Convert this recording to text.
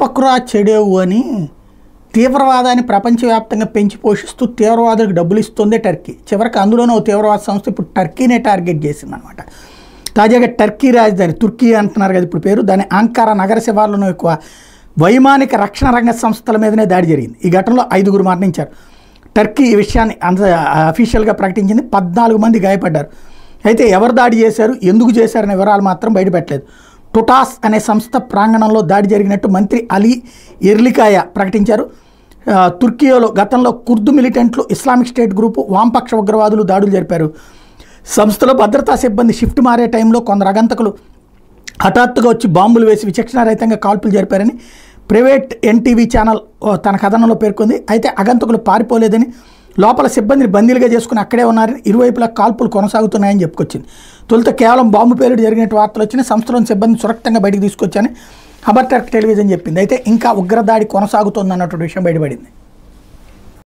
చంపకురా చెడేవు అని తీవ్రవాదాన్ని ప్రపంచవ్యాప్తంగా పెంచి పోషిస్తూ తీవ్రవాదులకు డబ్బులు ఇస్తుంది టర్కీ చివరికి అందులోనూ ఓ తీవ్రవాద సంస్థ ఇప్పుడు టర్కీనే టార్గెట్ చేసిందనమాట తాజాగా టర్కీ రాజధాని తుర్కీ అంటున్నారు కదా ఇప్పుడు పేరు దాని అంకారా నగర శివార్లను ఎక్కువ వైమానిక రక్షణ రంగ సంస్థల మీదనే దాడి జరిగింది ఈ ఘటనలో ఐదుగురు మరణించారు టర్కీ ఈ విషయాన్ని అంత అఫీషియల్గా ప్రకటించింది పద్నాలుగు మంది గాయపడ్డారు అయితే ఎవరు దాడి చేశారు ఎందుకు చేశారనే వివరాలు మాత్రం బయటపెట్టలేదు టుటాస్ అనే సంస్థ ప్రాంగణంలో దాడి జరిగినట్టు మంత్రి అలీ ఎర్లికాయ ప్రకటించారు ఆ, తుర్కీలో గతంలో కుర్దు మిలిటెంట్లు ఇస్లామిక్ స్టేట్ గ్రూపు వామపక్ష ఉగ్రవాదులు దాడులు జరిపారు సంస్థలో భద్రతా సిబ్బంది షిఫ్ట్ మారే టైంలో కొందరు అగంతకులు హఠాత్తుగా వచ్చి బాంబులు వేసి విచక్షణారహితంగా కాల్పులు జరిపారని ప్రైవేట్ ఎన్టీవీ ఛానల్ ఓ తన కథనంలో పేర్కొంది అయితే అగంతకులు పారిపోలేదని లోపల సిబ్బందిని బందీలుగా చేసుకుని అక్కడే ఉన్నారని ఇరువైపులా కాల్పులు కొనసాగుతున్నాయని చెప్పుకొచ్చింది తొలుత కేవలం బాంబు పేలుడు జరిగినట్టు వార్తలు వచ్చినాయి సంస్థలోని సిబ్బంది సురక్షితంగా బయటికి తీసుకొచ్చాని హబర్ టర్క్ టెలివిజన్ చెప్పింది అయితే ఇంకా ఉగ్రదాడి కొనసాగుతోందన్నటువంటి విషయం బయటపడింది